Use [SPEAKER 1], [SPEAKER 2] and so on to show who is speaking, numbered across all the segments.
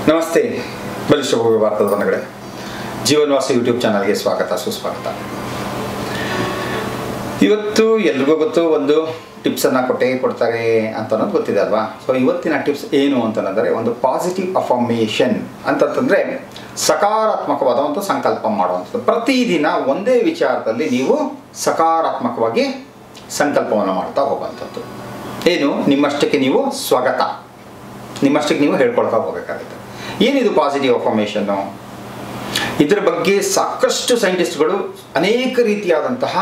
[SPEAKER 1] ನಮಸ್ತೆ ಬಲಿಷ್ಠ ಭವ್ಯ ಭಾರತದ ಬಂಧುಗಳೇ ಜೀವನ್ವಾಸ ಯೂಟ್ಯೂಬ್ ಚಾನಲ್ಗೆ ಸ್ವಾಗತ ಸುಸ್ವಾಗತ ಇವತ್ತು ಎಲ್ರಿಗೂ ಗೊತ್ತು ಒಂದು ಟಿಪ್ಸನ್ನು ಕೊಟ್ಟೇ ಕೊಡ್ತಾರೆ ಅಂತ ಅನ್ನೋದು ಗೊತ್ತಿದೆ ಅಲ್ವಾ ಸೊ ಇವತ್ತಿನ ಟಿಪ್ಸ್ ಏನು ಅಂತಂದರೆ ಒಂದು ಪಾಸಿಟಿವ್ ಅಫಾರ್ಮೇಷನ್ ಅಂತಂತಂದರೆ ಸಕಾರಾತ್ಮಕವಾದ ಒಂದು ಸಂಕಲ್ಪ ಮಾಡುವಂಥದ್ದು ಪ್ರತಿದಿನ ಒಂದೇ ವಿಚಾರದಲ್ಲಿ ನೀವು ಸಕಾರಾತ್ಮಕವಾಗಿ ಸಂಕಲ್ಪವನ್ನು ಮಾಡ್ತಾ ಹೋಗುವಂಥದ್ದು ಏನು ನಿಮ್ಮಷ್ಟಕ್ಕೆ ನೀವು ಸ್ವಾಗತ ನಿಮ್ಮಷ್ಟಕ್ಕೆ ನೀವು ಹೇಳ್ಕೊಳ್ತಾ ಹೋಗಬೇಕಾಗುತ್ತೆ ಏನಿದು ಪಾಸಿಟಿವ್ ಅಫಾರ್ಮೇಷನ್ನು ಇದರ ಬಗ್ಗೆ ಸಾಕಷ್ಟು ಸೈಂಟಿಸ್ಟ್ಗಳು ಅನೇಕ ರೀತಿಯಾದಂತಹ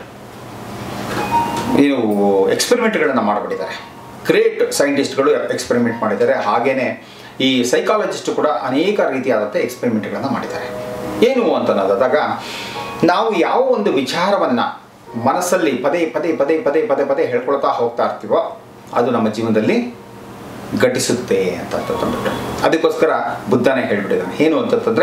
[SPEAKER 1] ಏನು ಎಕ್ಸ್ಪೆರಿಮೆಂಟ್ಗಳನ್ನು ಮಾಡಿಬಿಟ್ಟಿದ್ದಾರೆ ಗ್ರೇಟ್ ಸೈಂಟಿಸ್ಟ್ಗಳು ಎಕ್ಸ್ಪೆರಿಮೆಂಟ್ ಮಾಡಿದ್ದಾರೆ ಹಾಗೆಯೇ ಈ ಸೈಕಾಲಜಿಸ್ಟು ಕೂಡ ಅನೇಕ ರೀತಿಯಾದಂಥ ಎಕ್ಸ್ಪೆರಿಮೆಂಟ್ಗಳನ್ನು ಮಾಡಿದ್ದಾರೆ ಏನು ಅಂತ ಅನ್ನೋದಾದಾಗ ನಾವು ಯಾವ ಒಂದು ವಿಚಾರವನ್ನು ಮನಸ್ಸಲ್ಲಿ ಪದೇ ಪದೇ ಪದೇ ಪದೇ ಪದೇ ಪದೇ ಹೇಳ್ಕೊಳ್ತಾ ಹೋಗ್ತಾ ಇರ್ತೀವೋ ಅದು ನಮ್ಮ ಜೀವನದಲ್ಲಿ ಘಟಿಸುತ್ತೆ ಅಂತ ಅಂತಂದ್ಬಿಟ್ಟು ಅದಕ್ಕೋಸ್ಕರ ಬುದ್ಧನೇ ಹೇಳ್ಬಿಟ್ಟಿದ್ದಾನೆ ಏನು ಅಂತಂತಂದರೆ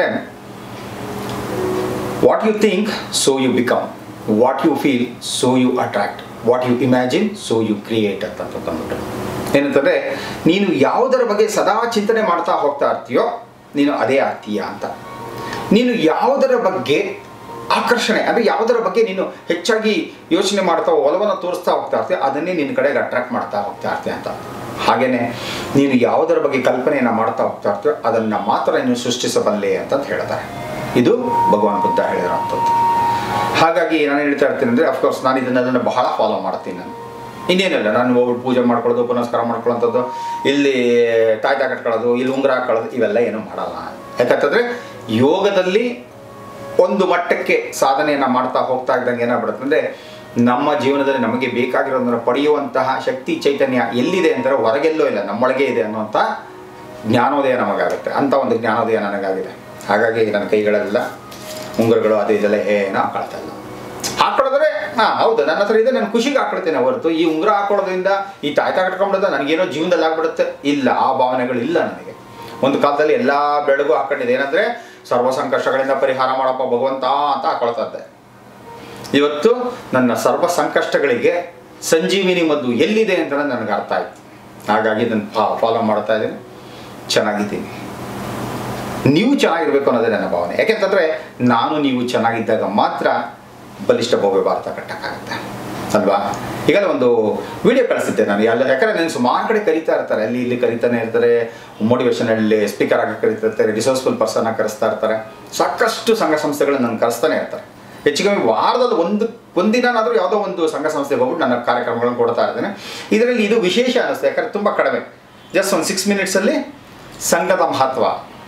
[SPEAKER 1] what you think so you become what you feel so you attract what you imagine so you create ಅಂತ ಅಂತಂದ್ಬಿಟ್ಟು ಏನಂತಂದರೆ ನೀನು ಯಾವುದರ ಬಗ್ಗೆ ಸದಾ ಚಿಂತನೆ ಮಾಡ್ತಾ ಹೋಗ್ತಾ ಇರ್ತೀಯೋ ನೀನು ಅದೇ ಆಗ್ತೀಯ ಅಂತ ನೀನು ಯಾವುದರ ಬಗ್ಗೆ ಆಕರ್ಷಣೆ ಅಂದರೆ ಯಾವುದರ ಬಗ್ಗೆ ನೀನು ಹೆಚ್ಚಾಗಿ ಯೋಚನೆ ಮಾಡ್ತಾ ಒಲವನ್ನು ತೋರಿಸ್ತಾ ಹೋಗ್ತಾ ಇರ್ತೀಯ ಅದನ್ನೇ ನಿನ್ನ ಕಡೆಗೆ ಅಟ್ರಾಕ್ಟ್ ಮಾಡ್ತಾ ಹೋಗ್ತಾ ಇರ್ತೀಯ ಅಂತ ಹಾಗೆಯೇ ನೀನು ಯಾವುದರ ಬಗ್ಗೆ ಕಲ್ಪನೆಯನ್ನು ಮಾಡ್ತಾ ಹೋಗ್ತಾ ಇರ್ತೀಯೋ ಅದನ್ನು ಮಾತ್ರ ನೀನು ಸೃಷ್ಟಿಸಬಲ್ಲೆ ಅಂತ ಹೇಳ್ತಾರೆ ಇದು ಭಗವಾನ್ ಬುದ್ಧ ಹೇಳಿರೋಂಥದ್ದು ಹಾಗಾಗಿ ನಾನು ಹೇಳ್ತಾ ಇರ್ತೀನಿ ಅಂದರೆ ಅಫ್ಕೋರ್ಸ್ ನಾನು ಇದನ್ನೆಲ್ಲ ಬಹಳ ಫಾಲೋ ಮಾಡ್ತೀನಿ ನಾನು ಇನ್ನೇನಿಲ್ಲ ನಾನು ಹೋಗ್ಬಿಟ್ಟು ಪೂಜೆ ಮಾಡ್ಕೊಳ್ಳೋದು ಪುನಸ್ಕಾರ ಮಾಡ್ಕೊಳ್ಳೋಂಥದ್ದು ಇಲ್ಲಿ ತಾಯ್ತ ಕಟ್ಕೊಳ್ಳೋದು ಇಲ್ಲಿ ಉಂಗುರ ಹಾಕೊಳ್ಳೋದು ಇವೆಲ್ಲ ಏನೂ ಮಾಡಲ್ಲ ಯಾಕಂತಂದರೆ ಯೋಗದಲ್ಲಿ ಒಂದು ಮಟ್ಟಕ್ಕೆ ಸಾಧನೆಯನ್ನು ಮಾಡ್ತಾ ಹೋಗ್ತಾ ಇದ್ದಂಗೆ ಏನಾಗ್ಬಿಡುತ್ತೆ ಅಂದರೆ ನಮ್ಮ ಜೀವನದಲ್ಲಿ ನಮಗೆ ಬೇಕಾಗಿರೋದನ್ನು ಪಡೆಯುವಂತಹ ಶಕ್ತಿ ಚೈತನ್ಯ ಎಲ್ಲಿದೆ ಅಂದರೆ ಹೊರಗೆಲ್ಲೋ ಇಲ್ಲ ನಮ್ಮೊಳಗೆ ಇದೆ ಅನ್ನುವಂಥ ಜ್ಞಾನೋದಯ ನಮಗಾಗುತ್ತೆ ಅಂಥ ಒಂದು ಜ್ಞಾನೋದಯ ನನಗಾಗಿದೆ ಹಾಗಾಗಿ ನನ್ನ ಕೈಗಳೆಲ್ಲ ಉಂಗುರಗಳು ಅದು ಇದೆಲ್ಲ ಏನೋ ಹಾಕೊಳ್ತಾ ಇಲ್ಲ ಹಾಕೊಳ್ಳೋದ್ರೆ ಹಾಂ ಹೌದು ನನ್ನ ಹತ್ರ ಇದೆ ನಾನು ಖುಷಿಗೆ ಹಾಕೊಳ್ತೇನೆ ಹೊರತು ಈ ಉಂಗುರ ಹಾಕೊಳ್ಳೋದ್ರಿಂದ ಈ ತಾಯ್ತ ಕಟ್ಕೊಂಡ್ಬಿಡೋದು ನನಗೇನೋ ಜೀವನದಲ್ಲಿ ಆಗ್ಬಿಡುತ್ತೆ ಇಲ್ಲ ಆ ಭಾವನೆಗಳು ಇಲ್ಲ ನನಗೆ ಒಂದು ಕಾಲದಲ್ಲಿ ಎಲ್ಲ ಬೆಳಗು ಹಾಕೊಂಡಿದೆ ಏನಂದರೆ ಸರ್ವ ಸಂಕಷ್ಟಗಳಿಂದ ಪರಿಹಾರ ಮಾಡಪ್ಪ ಭಗವಂತ ಅಂತ ಹಾಕೊಳ್ತಾ ಇದ್ದೆ ಇವತ್ತು ನನ್ನ ಸರ್ವ ಸಂಕಷ್ಟಗಳಿಗೆ ಸಂಜೀವಿನಿ ಮದ್ದು ಎಲ್ಲಿದೆ ಅಂತ ನನಗೆ ಅರ್ಥ ಆಯ್ತು ಹಾಗಾಗಿ ಇದನ್ನು ಫಾಲೋ ಮಾಡ್ತಾ ಇದ್ದೀನಿ ಚೆನ್ನಾಗಿದ್ದೀನಿ ನೀವು ಚೆನ್ನಾಗಿರ್ಬೇಕು ಅನ್ನೋದೇ ನನ್ನ ಭಾವನೆ ಯಾಕೆಂತಂದರೆ ನಾನು ನೀವು ಚೆನ್ನಾಗಿದ್ದಾಗ ಮಾತ್ರ ಬಲಿಷ್ಠ ಭವ್ಯ ಭಾರತ ಕಟ್ಟಕ್ಕಾಗುತ್ತೆ ಅಲ್ವಾ ಈಗ ಒಂದು ವಿಡಿಯೋ ಕಳಿಸಿದ್ದೆ ನಾನು ಎಲ್ಲ ಯಾಕಂದರೆ ನಾನು ಸುಮಾರು ಕಡೆ ಕರಿತಾ ಇರ್ತಾರೆ ಅಲ್ಲಿ ಇಲ್ಲಿ ಕರಿತಾನೆ ಇರ್ತಾರೆ ಮೋಟಿವೇಶನಲ್ಲಿ ಸ್ಪೀಕರ್ ಆಗಿ ಕರಿತಾ ಇರ್ತಾರೆ ರಿಸೋರ್ಸ್ಫುಲ್ ಪರ್ಸನ್ ಆಗಿ ಕರೆಸ್ತಾ ಇರ್ತಾರೆ ಸಾಕಷ್ಟು ಸಂಘ ಸಂಸ್ಥೆಗಳು ನನ್ನ ಕರೆಸ್ತಾನೆ ಇರ್ತಾರೆ ಹೆಚ್ಚು ಕಮ್ಮಿ ವಾರದಲ್ಲಿ ಒಂದು ಒಂದಿನಾದ್ರೂ ಯಾವುದೋ ಒಂದು ಸಂಘ ಸಂಸ್ಥೆಗೆ ಹೋಗ್ಬಿಟ್ಟು ನನ್ನ ಕಾರ್ಯಕ್ರಮಗಳನ್ನು ಕೊಡ್ತಾ ಇರ್ತೇನೆ ಇದರಲ್ಲಿ ಇದು ವಿಶೇಷ ಅನ್ನಿಸ್ತು ಯಾಕಂದರೆ ತುಂಬ ಕಡಿಮೆ ಜಸ್ಟ್ ಒಂದು ಸಿಕ್ಸ್ ಮಿನಿಟ್ಸಲ್ಲಿ ಸಂಘದ ಮಹತ್ವ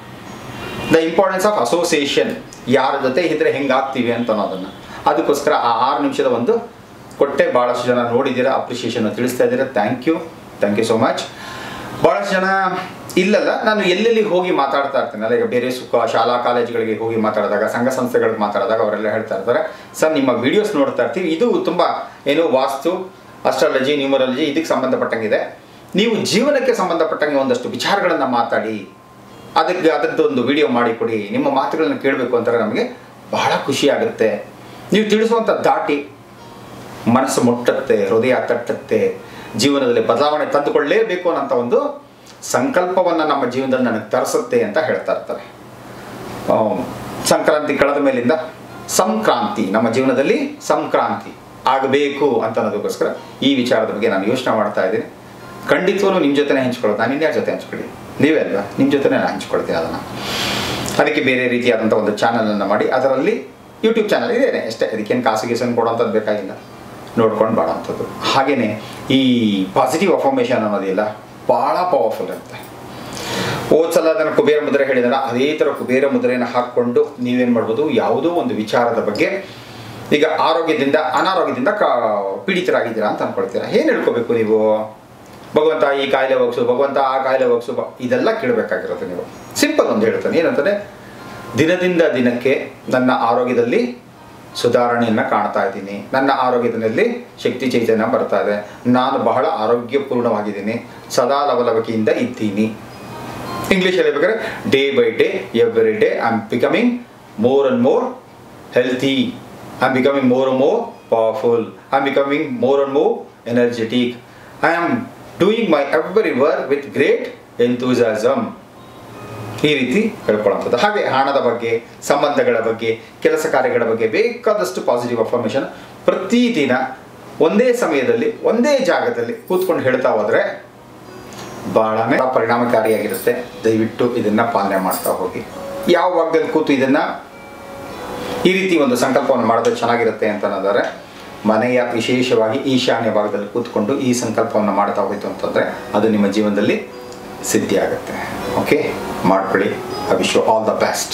[SPEAKER 1] ದ ಇಂಪಾರ್ಟೆನ್ಸ್ ಆಫ್ ಅಸೋಸಿಯೇಷನ್ ಯಾರ ಜೊತೆ ಇದ್ರೆ ಹೆಂಗಾಗ್ತೀವಿ ಅಂತ ಅನ್ನೋದನ್ನು ಅದಕ್ಕೋಸ್ಕರ ಆ ಆರು ನಿಮಿಷದ ಒಂದು ಕೊಟ್ಟೆ ಭಾಳಷ್ಟು ಜನ ನೋಡಿದ್ದೀರಾ ಅಪ್ರಿಷಿಯೇಷನ್ ತಿಳಿಸ್ತಾ ಇದ್ದೀರಾ thank you thank you so much ಭಾಳಷ್ಟು ಜನ ಇಲ್ಲಲ್ಲ ನಾನು ಎಲ್ಲೆಲ್ಲಿ ಹೋಗಿ ಮಾತಾಡ್ತಾ ಇರ್ತೀನಿ ಅಲ್ಲ ಈಗ ಬೇರೆ ಸುಖ ಶಾಲಾ ಕಾಲೇಜುಗಳಿಗೆ ಹೋಗಿ ಮಾತಾಡಿದಾಗ ಸಂಘ ಸಂಸ್ಥೆಗಳಿಗೆ ಮಾತಾಡಿದಾಗ ಅವರೆಲ್ಲ ಹೇಳ್ತಾ ಇರ್ತಾರೆ ಸರ್ ನಿಮ್ಮ ವಿಡಿಯೋಸ್ ನೋಡ್ತಾ ಇರ್ತೀವಿ ಇದು ತುಂಬ ಏನು ವಾಸ್ತು ಅಸ್ಟ್ರಾಲಜಿ ನ್ಯೂಮರಾಲಜಿ ಇದಕ್ಕೆ ಸಂಬಂಧಪಟ್ಟಂಗಿದೆ ನೀವು ಜೀವನಕ್ಕೆ ಸಂಬಂಧಪಟ್ಟಂಗೆ ಒಂದಷ್ಟು ವಿಚಾರಗಳನ್ನು ಮಾತಾಡಿ ಅದಕ್ಕೆ ಅದರದ್ದು ಒಂದು ವಿಡಿಯೋ ಮಾಡಿಕೊಡಿ ನಿಮ್ಮ ಮಾತುಗಳನ್ನ ಕೇಳಬೇಕು ಅಂತಾರೆ ನಮಗೆ ಬಹಳ ಖುಷಿ ಆಗುತ್ತೆ ನೀವು ತಿಳಿಸುವಂಥ ದಾಟಿ ಮನಸ್ಸು ಮುಟ್ಟತ್ತೆ ಹೃದಯ ತಟ್ಟತ್ತೆ ಜೀವನದಲ್ಲಿ ಬದಲಾವಣೆ ತಂದುಕೊಳ್ಳಲೇಬೇಕು ಅನ್ನೋಂಥ ಒಂದು ಸಂಕಲ್ಪವನ್ನು ನಮ್ಮ ಜೀವನದಲ್ಲಿ ನನಗೆ ತರಿಸುತ್ತೆ ಅಂತ ಹೇಳ್ತಾ ಇರ್ತಾರೆ ಸಂಕ್ರಾಂತಿ ಕಳೆದ ಮೇಲಿಂದ ಸಂಕ್ರಾಂತಿ ನಮ್ಮ ಜೀವನದಲ್ಲಿ ಸಂಕ್ರಾಂತಿ ಆಗಬೇಕು ಅಂತ ಅನ್ನೋದಕ್ಕೋಸ್ಕರ ಈ ವಿಚಾರದ ಬಗ್ಗೆ ನಾನು ಯೋಚನೆ ಮಾಡ್ತಾ ಇದ್ದೀನಿ ಖಂಡಿತವೂ ನಿಮ್ಮ ಜೊತೆನೇ ಹಂಚ್ಕೊಳ್ಳೋದು ನಾನು ಇನ್ಯಾರ ಜೊತೆ ಹಂಚ್ಕೊಳ್ಳಿ ನೀವೇ ಅಲ್ವಾ ನಿಮ್ಮ ಜೊತೆನೇ ನಾನು ಹಂಚ್ಕೊಳ್ತೀನಿ ಅದನ್ನು ಅದಕ್ಕೆ ಬೇರೆ ರೀತಿಯಾದಂಥ ಒಂದು ಚಾನಲನ್ನು ಮಾಡಿ ಅದರಲ್ಲಿ ಯೂಟ್ಯೂಬ್ ಚಾನಲ್ ಇದೇನೆ ಅಷ್ಟೇ ಅದಕ್ಕೇನು ಕಾಸು ಗೀಸನ್ನು ಕೊಡೋಂಥದ್ದು ಬೇಕಾಗಿಲ್ಲ ನೋಡ್ಕೊಂಡು ಮಾಡೋಂಥದ್ದು ಹಾಗೆಯೇ ಈ ಪಾಸಿಟಿವ್ ಅಫಾರ್ಮೇಷನ್ ಅನ್ನೋದಿಲ್ಲ ಭಾಳ ಪವರ್ಫುಲ್ ಇರುತ್ತೆ ಹೋದ ಸಲ ಅದನ್ನು ಕುಬೇರ ಮುದ್ರೆ ಹೇಳಿದಾರ ಅದೇ ಥರ ಕುಬೇರ ಮುದ್ರೆಯನ್ನು ಹಾಕ್ಕೊಂಡು ನೀವೇನು ಮಾಡ್ಬೋದು ಯಾವುದೋ ಒಂದು ವಿಚಾರದ ಬಗ್ಗೆ ಈಗ ಆರೋಗ್ಯದಿಂದ ಅನಾರೋಗ್ಯದಿಂದ ಕ ಪೀಡಿತರಾಗಿದ್ದೀರಾ ಅಂತ ಅಂದ್ಕೊಳ್ತೀರಾ ಏನು ಹೇಳ್ಕೋಬೇಕು ನೀವು ಭಗವಂತ ಈ ಕಾಯಿಲೆ ಹೋಗ್ಸು ಭಗವಂತ ಆ ಕಾಯಿಲೆ ಹೋಗ್ಸು ಇದೆಲ್ಲ ಕೇಳಬೇಕಾಗಿರುತ್ತೆ ನೀವು ಸಿಂಪಲ್ ಒಂದು ಹೇಳ್ತಾನೆ ಏನಂತಂದರೆ ದಿನದಿಂದ ದಿನಕ್ಕೆ ನನ್ನ ಆರೋಗ್ಯದಲ್ಲಿ ಸುಧಾರಣೆಯನ್ನು ಕಾಣ್ತಾ ಇದ್ದೀನಿ ನನ್ನ ಆರೋಗ್ಯದಲ್ಲಿ ಶಕ್ತಿ ಚೈತನ್ಯ ಬರ್ತಾ ಇದೆ ನಾನು ಬಹಳ ಆರೋಗ್ಯಪೂರ್ಣವಾಗಿದ್ದೀನಿ ಸದಾ ಲವಲವಿಕೆಯಿಂದ ಇದ್ದೀನಿ ಇಂಗ್ಲೀಷಲ್ಲಿ ಹೇಳ್ಬೇಕಾದ್ರೆ day by day every day I am becoming more and more healthy I am becoming more and more powerful I am becoming more and more energetic I am doing my every work with great enthusiasm ಈ ರೀತಿ ಹೇಳ್ಕೊಳ್ಳೋಂಥದ್ದು ಹಾಗೆ ಹಣದ ಬಗ್ಗೆ ಸಂಬಂಧಗಳ ಬಗ್ಗೆ ಕೆಲಸ ಕಾರ್ಯಗಳ ಬಗ್ಗೆ ಬೇಕಾದಷ್ಟು ಪಾಸಿಟಿವ್ ಅಫರ್ಮೇಷನ್ ಪ್ರತಿದಿನ ಒಂದೇ ಸಮಯದಲ್ಲಿ ಒಂದೇ ಜಾಗದಲ್ಲಿ ಕೂತ್ಕೊಂಡು ಹೇಳ್ತಾ ಹೋದರೆ ಬಹಳನೇ ಪರಿಣಾಮಕಾರಿಯಾಗಿರುತ್ತೆ ದಯವಿಟ್ಟು ಇದನ್ನು ಪಾಲನೆ ಮಾಡ್ತಾ ಹೋಗಿ ಯಾವ ಭಾಗದಲ್ಲಿ ಕೂತು ಇದನ್ನು ಈ ರೀತಿ ಒಂದು ಸಂಕಲ್ಪವನ್ನು ಮಾಡೋದು ಚೆನ್ನಾಗಿರುತ್ತೆ ಅಂತ ಅನ್ನೋದಾದ್ರೆ ಮನೆಯ ವಿಶೇಷವಾಗಿ ಈಶಾನ್ಯ ಭಾಗದಲ್ಲಿ ಕೂತ್ಕೊಂಡು ಈ ಸಂಕಲ್ಪವನ್ನು ಮಾಡ್ತಾ ಹೋಯಿತು ಅಂತಂದರೆ ಅದು ನಿಮ್ಮ ಜೀವನದಲ್ಲಿ ಸಿದ್ಧಿ ಆಗುತ್ತೆ ಓಕೆ ಮಾಡ್ಕೊಳ್ಳಿ I wish you all the best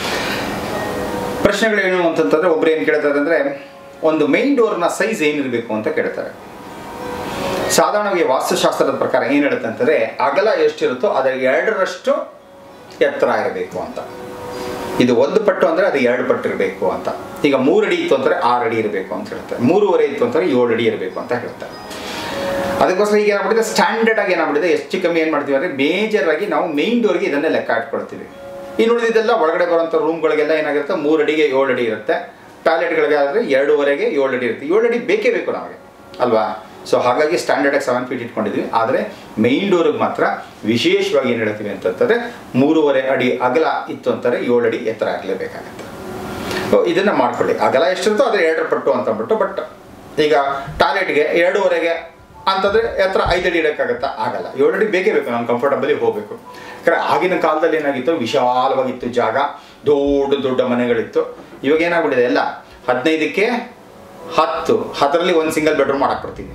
[SPEAKER 1] ಪ್ರಶ್ನೆಗಳೇನು ಅಂತಂತಂದ್ರೆ ಒಬ್ರು ಏನು ಕೇಳ್ತಾರೆ ಅಂದರೆ ಒಂದು ಮೈನ್ ಡೋರ್ನ ಸೈಜ್ ಏನಿರಬೇಕು ಅಂತ ಕೇಳ್ತಾರೆ ಸಾಧಾರಣವಾಗಿ ವಾಸ್ತುಶಾಸ್ತ್ರದ ಪ್ರಕಾರ ಏನು ಹೇಳುತ್ತೆ ಅಂತಂದರೆ ಅಗಲ ಎಷ್ಟಿರುತ್ತೋ ಅದರ ಎರಡರಷ್ಟು ಎತ್ತರ ಇರಬೇಕು ಅಂತ ಇದು ಒಂದು ಪಟ್ಟು ಅಂದರೆ ಅದು ಎರಡು ಪಟ್ಟು ಇರಬೇಕು ಅಂತ ಈಗ ಮೂರು ಅಡಿ ಇತ್ತು ಅಂದರೆ ಆರು ಅಡಿ ಇರಬೇಕು ಅಂತ ಹೇಳ್ತಾರೆ ಮೂರುವರೆ ಇತ್ತು ಅಂದರೆ ಏಳು ಅಡಿ ಇರಬೇಕು ಅಂತ ಹೇಳ್ತಾರೆ ಅದಕ್ಕೋಸ್ಕರ ಈಗ ಏನಾಗ್ಬಿಟ್ಟಿದೆ ಸ್ಟ್ಯಾಂಡರ್ಡ್ ಆಗಿ ಏನಾಗ್ಬಿಟ್ಟಿದೆ ಹೆಚ್ಚು ಕಮ್ಮಿ ಏನು ಮಾಡ್ತೀವಿ ಅಂದರೆ ಮೇಜರ್ ಆಗಿ ನಾವು ಮೇನ್ ಡೋರ್ಗೆ ಇದನ್ನೇ ಲೆಕ್ಕ ಹಾಕ್ಕೊಳ್ತೀವಿ ಇನ್ನು ಉಳಿದಿದ್ದೆಲ್ಲ ಒಳಗಡೆ ಬರುವಂಥ ರೂಮ್ಗಳಿಗೆಲ್ಲ ಏನಾಗಿರುತ್ತೆ ಮೂರು ಅಡಿಗೆ ಏಳು ಅಡಿ ಇರುತ್ತೆ ಟಾಯ್ಲೆಟ್ಗಳಿಗೆ ಆದರೆ ಎರಡೂವರೆಗೆ ಏಳು ಅಡಿ ಇರುತ್ತೆ ಏಳು ಅಡಿ ಬೇಕೇ ಬೇಕು ನಮಗೆ ಅಲ್ವಾ ಸೊ ಹಾಗಾಗಿ ಸ್ಟ್ಯಾಂಡರ್ಡಾಗಿ ಸೆವೆನ್ ಫೀಟ್ ಇಟ್ಕೊಂಡಿದ್ವಿ ಆದರೆ ಮೈನ್ ಡೋರಿಗೆ ಮಾತ್ರ ವಿಶೇಷವಾಗಿ ಏನು ಹೇಳ್ತೀವಿ ಅಂತಂದರೆ ಮೂರುವರೆ ಅಡಿ ಅಗಲ ಇತ್ತು ಅಂತಾರೆ ಏಳು ಅಡಿ ಎತ್ತರ ಆಗಲೇಬೇಕಾಗತ್ತೆ ಸೊ ಇದನ್ನು ಮಾಡ್ಕೊಳ್ಳಿ ಅಗಲ ಎಷ್ಟಿರುತ್ತೋ ಅದ್ರ ಎರಡರ ಪಟ್ಟು ಅಂತ ಅಂದ್ಬಿಟ್ಟು ಬಟ್ ಈಗ ಟಾಯ್ಲೆಟ್ಗೆ ಎರಡೂವರೆಗೆ ಅಂತಂದರೆ ಎತ್ತರ ಐದು ಅಡಿ ಇಡೋಕ್ಕಾಗತ್ತಾ ಆಗಲ್ಲ ಏಳು ಅಡಿ ಬೇಕೇ ಬೇಕು ನಾನು ಕಂಫರ್ಟಬಲಿ ಹೋಗಬೇಕು ಯಾಕಂದರೆ ಆಗಿನ ಕಾಲದಲ್ಲಿ ಏನಾಗಿತ್ತು ವಿಶಾಲವಾಗಿತ್ತು ಜಾಗ ದೊಡ್ಡ ದೊಡ್ಡ ಮನೆಗಳಿತ್ತು ಇವಾಗ ಏನಾಗ್ಬಿಟ್ಟಿದೆ ಎಲ್ಲ ಹದಿನೈದಕ್ಕೆ ಹತ್ತು ಹತ್ತರಲ್ಲಿ ಒಂದು ಸಿಂಗಲ್ ಬೆಡ್ರೂಮ್ ಮಾಡಕ್ಕೆ ಬರ್ತೀವಿ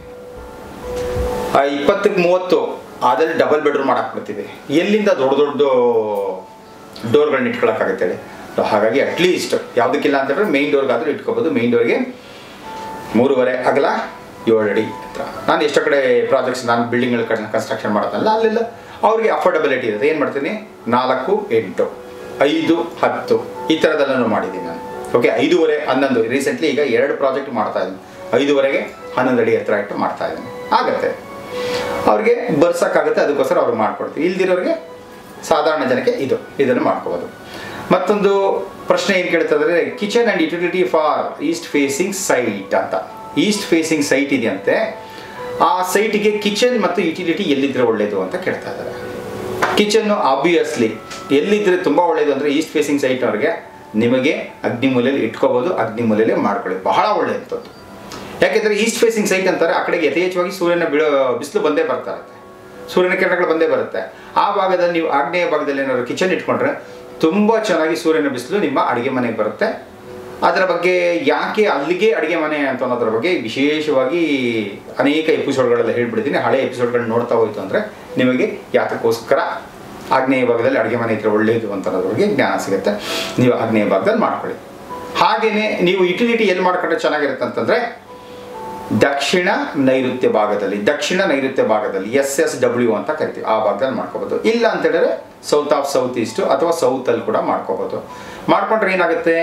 [SPEAKER 1] ಆ ಇಪ್ಪತ್ತಕ್ಕೆ ಮೂವತ್ತು ಅದರಲ್ಲಿ ಡಬಲ್ ಬೆಡ್ರೂಮ್ ಮಾಡಕ್ಕೆ ಬರ್ತೀವಿ ಎಲ್ಲಿಂದ ದೊಡ್ಡ ದೊಡ್ಡ ಡೋರ್ಗಳನ್ನ ಇಟ್ಕೊಳಕ್ಕಾಗುತ್ತೆ ಹೇಳಿ So ಹಾಗಾಗಿ ಅಟ್ಲೀಸ್ಟ್ ಯಾವುದಕ್ಕಿಲ್ಲ ಅಂತಂದ್ರೆ ಮೈನ್ ಡೋರ್ಗಾದರೂ ಇಟ್ಕೋಬೋದು ಮೈನ್ ಡೋರ್ಗೆ ಮೂರುವರೆ ಅಗಲ ಏಳು ಅಡಿ ಹತ್ರ ನಾನು ಎಷ್ಟೋ ಕಡೆ ಪ್ರಾಜೆಕ್ಟ್ಸ್ ನಾನು ಬಿಲ್ಡಿಂಗ್ಗಳ ಕಡೆ ಕನ್ಸ್ಟ್ರಕ್ಷನ್ ಮಾಡೋದಲ್ಲ ಅಲ್ಲೆಲ್ಲ ಅವ್ರಿಗೆ ಅಫೋರ್ಡಬಿಲಿಟಿ ಇರುತ್ತೆ ಏನು ಮಾಡ್ತೀನಿ ನಾಲ್ಕು ಎಂಟು ಐದು ಹತ್ತು ಈ ಥರದೆಲ್ಲನೂ ಮಾಡಿದ್ದೀನಿ ನಾನು ಓಕೆ ಐದೂವರೆ ಹನ್ನೊಂದು ರೀಸೆಂಟ್ಲಿ ಈಗ ಎರಡು ಪ್ರಾಜೆಕ್ಟ್ ಮಾಡ್ತಾ ಇದ್ದೀನಿ ಐದೂವರೆಗೆ ಹನ್ನೊಂದು ಅಡಿ ಹತ್ರ ಇಟ್ಟು ಮಾಡ್ತಾ ಇದ್ದೀನಿ ಆಗತ್ತೆ ಅವ್ರಿಗೆ ಬರ್ಸೋಕ್ಕಾಗುತ್ತೆ ಅದಕ್ಕೋಸ್ಕರ ಅವ್ರು ಮಾಡ್ಕೊಡ್ತೀವಿ ಇಲ್ದಿರೋರಿಗೆ ಸಾಧಾರಣ ಜನಕ್ಕೆ ಇದು ಇದನ್ನು ಮಾಡ್ಕೋಬೋದು ಮತ್ತೊಂದು ಪ್ರಶ್ನೆ ಏನು ಕೇಳ್ತಂದ್ರೆ kitchen and utility for east facing site ಅಂತ ಈಸ್ಟ್ ಫೇಸಿಂಗ್ ಸೈಟ್ ಇದೆಯಂತೆ ಆ ಸೈಟಿಗೆ ಕಿಚನ್ ಮತ್ತು ಯುಟಿಲಿಟಿ ಎಲ್ಲಿದ್ರೆ ಒಳ್ಳೇದು ಅಂತ ಕೇಳ್ತಾ ಇದ್ದಾರೆ ಕಿಚನ್ನು ಆಬ್ವಿಯಸ್ಲಿ ಎಲ್ಲಿದ್ರೆ ತುಂಬ ಒಳ್ಳೇದು ಅಂದರೆ ಈಸ್ಟ್ ಫೇಸಿಂಗ್ ಸೈಟ್ ಅವ್ರಿಗೆ ನಿಮಗೆ ಅಗ್ನಿಮೂಲೆಯಲ್ಲಿ ಇಟ್ಕೋಬೋದು ಅಗ್ನಿಮೂಲೆಯಲ್ಲಿ ಮಾಡ್ಕೊಳ್ಳಿ ಬಹಳ ಒಳ್ಳೆಯದು ಯಾಕೆಂದರೆ ಈಸ್ಟ್ ಫೇಸಿಂಗ್ ಸೈಟ್ ಅಂತಾರೆ ಆ ಕಡೆಗೆ ಯಥೇಚ್ಛವಾಗಿ ಸೂರ್ಯನ ಬೀಳೋ ಬಿಸಿಲು ಬಂದೇ ಬರ್ತಾ ಇರುತ್ತೆ ಸೂರ್ಯನ ಕಿರಣಗಳು ಬಂದೇ ಬರುತ್ತೆ ಆ ಭಾಗದಲ್ಲಿ ನೀವು ಆಗ್ನೇಯ ಭಾಗದಲ್ಲಿ ಏನಾದ್ರು ಕಿಚನ್ ಇಟ್ಕೊಂಡ್ರೆ ತುಂಬ ಚೆನ್ನಾಗಿ ಸೂರ್ಯನ ಬಿಸಿಲು ನಿಮ್ಮ ಅಡುಗೆ ಮನೆಗೆ ಬರುತ್ತೆ ಅದರ ಬಗ್ಗೆ ಯಾಕೆ ಅಲ್ಲಿಗೆ ಅಡುಗೆ ಮನೆ ಅಂತ ಅನ್ನೋದ್ರ ಬಗ್ಗೆ ವಿಶೇಷವಾಗಿ ಅನೇಕ ಎಪಿಸೋಡ್ಗಳೆಲ್ಲ ಹೇಳ್ಬಿಡ್ತೀನಿ ಹಳೆ ಎಪಿಸೋಡ್ಗಳನ್ನ ನೋಡ್ತಾ ಹೋಯ್ತು ಅಂದರೆ ನಿಮಗೆ ಯಾತಕ್ಕೋಸ್ಕರ ಆಗ್ನೇಯ ಭಾಗದಲ್ಲಿ ಅಡುಗೆ ಮನೆ ಇದ್ರೆ ಒಳ್ಳೆಯದು ಅಂತ ಅನ್ನೋದ್ರ ಬಗ್ಗೆ ಜ್ಞಾನ ಸಿಗುತ್ತೆ ನೀವು ಆಗ್ನೇಯ ಭಾಗದಲ್ಲಿ ಮಾಡ್ಕೊಳ್ಳಿ ಹಾಗೆಯೇ ನೀವು ಯುಟಿಲಿಟಿ ಎಲ್ಲಿ ಮಾಡ್ಕೊಂಡ್ರೆ ಚೆನ್ನಾಗಿರುತ್ತೆ ಅಂತಂದರೆ ದಕ್ಷಿಣ ನೈಋತ್ಯ ಭಾಗದಲ್ಲಿ ದಕ್ಷಿಣ ನೈಋತ್ಯ ಭಾಗದಲ್ಲಿ ಎಸ್ ಎಸ್ ಡಬ್ಲ್ಯೂ ಅಂತ ಕರಿತೀವಿ ಆ ಭಾಗದಲ್ಲಿ ಮಾಡ್ಕೋಬೋದು ಇಲ್ಲ ಅಂತ ಹೇಳಿದ್ರೆ ಸೌತ್ ಆಫ್ ಸೌತ್ ಈಸ್ಟು ಅಥವಾ ಸೌತಲ್ಲಿ ಕೂಡ ಮಾಡ್ಕೋಬೋದು ಮಾಡ್ಕೊಂಡ್ರೆ ಏನಾಗುತ್ತೆ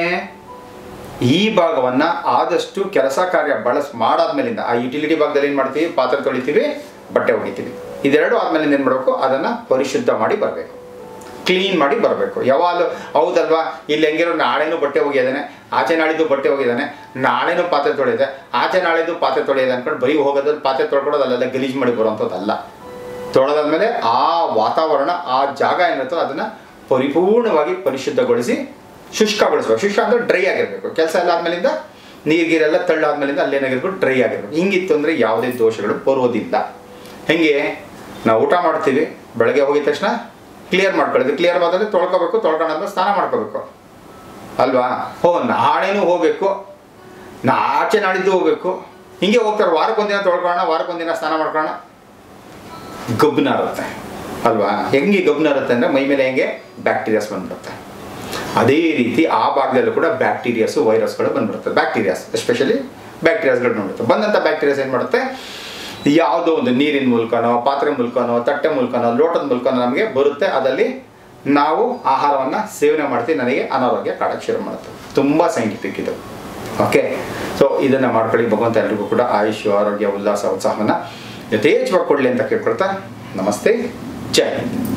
[SPEAKER 1] ಈ ಭಾಗವನ್ನು ಆದಷ್ಟು ಕೆಲಸ ಕಾರ್ಯ ಬಳಸ್ ಮಾಡಾದ್ಮೇಲಿಂದ ಆ ಯುಟಿಲಿಟಿ ಭಾಗದಲ್ಲಿ ಏನು ಮಾಡ್ತೀವಿ ಪಾತ್ರೆ ತೊಳಿತೀವಿ ಬಟ್ಟೆ ಒಗಿತೀವಿ ಇದೆರಡು ಆದ್ಮೇಲಿಂದ ಏನು ಮಾಡಬೇಕು ಅದನ್ನು ಪರಿಶುದ್ಧ ಮಾಡಿ ಬರಬೇಕು ಕ್ಲೀನ್ ಮಾಡಿ ಬರಬೇಕು ಯಾವಾಗಲೂ ಹೌದಲ್ವಾ ಇಲ್ಲಿ ಹೆಂಗಿರೋ ನಾಳೆನೂ ಬಟ್ಟೆ ಒಗೆಯೋದಾನೆ ಆಚೆ ನಾಳಿದ್ದು ಬಟ್ಟೆ ಒಗೆದಾನೆ ನಾಳೆನೂ ಪಾತ್ರೆ ತೊಳೆದಿದೆ ಆಚೆ ನಾಳಿದ್ದು ಪಾತ್ರೆ ತೊಳೆಯೋದು ಅನ್ಕೊಂಡು ಬರೀ ಹೋಗೋದ್ರಲ್ಲಿ ಪಾತ್ರೆ ತೊಳ್ಕೊಡೋದು ಅಲ್ಲೆಲ್ಲ ಗಲೀಜು ಮಾಡಿ ಬರೋವಂಥದ್ದಲ್ಲ ತೊಳೆದಾದ್ಮೇಲೆ ಆ ವಾತಾವರಣ ಆ ಜಾಗ ಏನಿರುತ್ತೋ ಅದನ್ನು ಪರಿಪೂರ್ಣವಾಗಿ ಪರಿಶುದ್ಧಗೊಳಿಸಿ ಶುಷ್ಕಗೊಳಿಸ್ಬೇಕು ಶುಷ್ಕ ಅಂದರೆ ಡ್ರೈ ಆಗಿರಬೇಕು ಕೆಲಸ ಎಲ್ಲ ಆದ್ಮೇಲಿಂದ ನೀರ್ಗೀರೆಲ್ಲ ತಳ್ಳಾದ್ಮೇಲಿಂದ ಅಲ್ಲೇನಾಗಿರ್ಬೇಕು ಡ್ರೈ ಆಗಿರ್ಬೇಕು ಹಿಂಗಿತ್ತು ಅಂದರೆ ಯಾವುದೇ ದೋಷಗಳು ಬರೋದಿಲ್ಲ ಹೆಂಗೆ ನಾವು ಊಟ ಮಾಡ್ತೀವಿ ಬೆಳಗ್ಗೆ ಹೋಗಿದ ತಕ್ಷಣ ಕ್ಲಿಯರ್ ಮಾಡ್ಕೊಳ್ಳೋದು ಕ್ಲಿಯರ್ ಮಾಡಿದ್ರೆ ತೊಳ್ಕೊಬೇಕು ತೊಳ್ಕೊಂಡಾದ್ಮೇಲೆ ಸ್ನಾನ ಮಾಡ್ಕೋಬೇಕು ಅಲ್ವಾ ಹೋ ನಾಳೆನೂ ಹೋಗಬೇಕು ನಾ ಆಚೆ ನಾಳಿದ್ದು ಹೋಗ್ಬೇಕು ಹಿಂಗೆ ಹೋಗ್ತಾರೆ ವಾರಕ್ಕೊಂದಿನ ತೊಳ್ಕೊಳ್ಳೋಣ ವಾರಕ್ಕೊಂದಿನ ಸ್ನಾನ ಮಾಡ್ಕೊಳ್ಳೋಣ ಗಬ್ಬನ ಇರುತ್ತೆ ಅಲ್ವಾ ಹೆಂಗೆ ಗಬ್ಬನ ಇರುತ್ತೆ ಅಂದರೆ ಮೈ ಮೇಲೆ ಹೆಂಗೆ ಬ್ಯಾಕ್ಟೀರಿಯಾಸ್ ಬಂದ್ಬಿಡುತ್ತೆ ಅದೇ ರೀತಿ ಆ ಭಾಗದಲ್ಲೂ ಕೂಡ ಬ್ಯಾಕ್ಟೀರಿಯಾಸು ವೈರಸ್ಗಳು ಬಂದ್ಬಿಡುತ್ತೆ ಬ್ಯಾಕ್ಟೀರಿಯಾಸ್ ಎಸ್ಪೆಷಲಿ ಬ್ಯಾಕ್ಟೀರಿಯಾಸ್ಗಳು ನೋಡುತ್ತೆ ಬಂದಂಥ ಬ್ಯಾಕ್ಟೀರಿಯಾಸ್ ಏನು ಮಾಡುತ್ತೆ ಯಾವುದೋ ಒಂದು ನೀರಿನ ಮೂಲಕನೋ ಪಾತ್ರೆ ಮೂಲಕನೋ ತಟ್ಟೆ ಮೂಲಕನೋ ಲೋಟದ ಮೂಲಕನೋ ನಮಗೆ ಬರುತ್ತೆ ಅದಲ್ಲಿ ನಾವು ಆಹಾರವನ್ನು ಸೇವನೆ ಮಾಡ್ತೀವಿ ನನಗೆ ಅನಾರೋಗ್ಯ ಕಾಡಕ್ಕೆ ಶುರು ಮಾಡುತ್ತೆ ತುಂಬ ಸೈಂಟಿಫಿಕ್ ಇದು ಓಕೆ ಸೊ ಇದನ್ನು ಮಾಡ್ಕೊಳ್ಳಿ ಭಗವಂತ ಎಲ್ರಿಗೂ ಕೂಡ ಆಯುಷ್ ಆರೋಗ್ಯ ಉಲ್ಲಾಸ ಉತ್ಸಾಹವನ್ನು ಯಥೇಚ್ಛವಾಗಿ ಕೊಡಲಿ ಅಂತ ಕೇಳ್ಕೊಳ್ತಾ ನಮಸ್ತೆ ಜೈ ಹಿಂದ್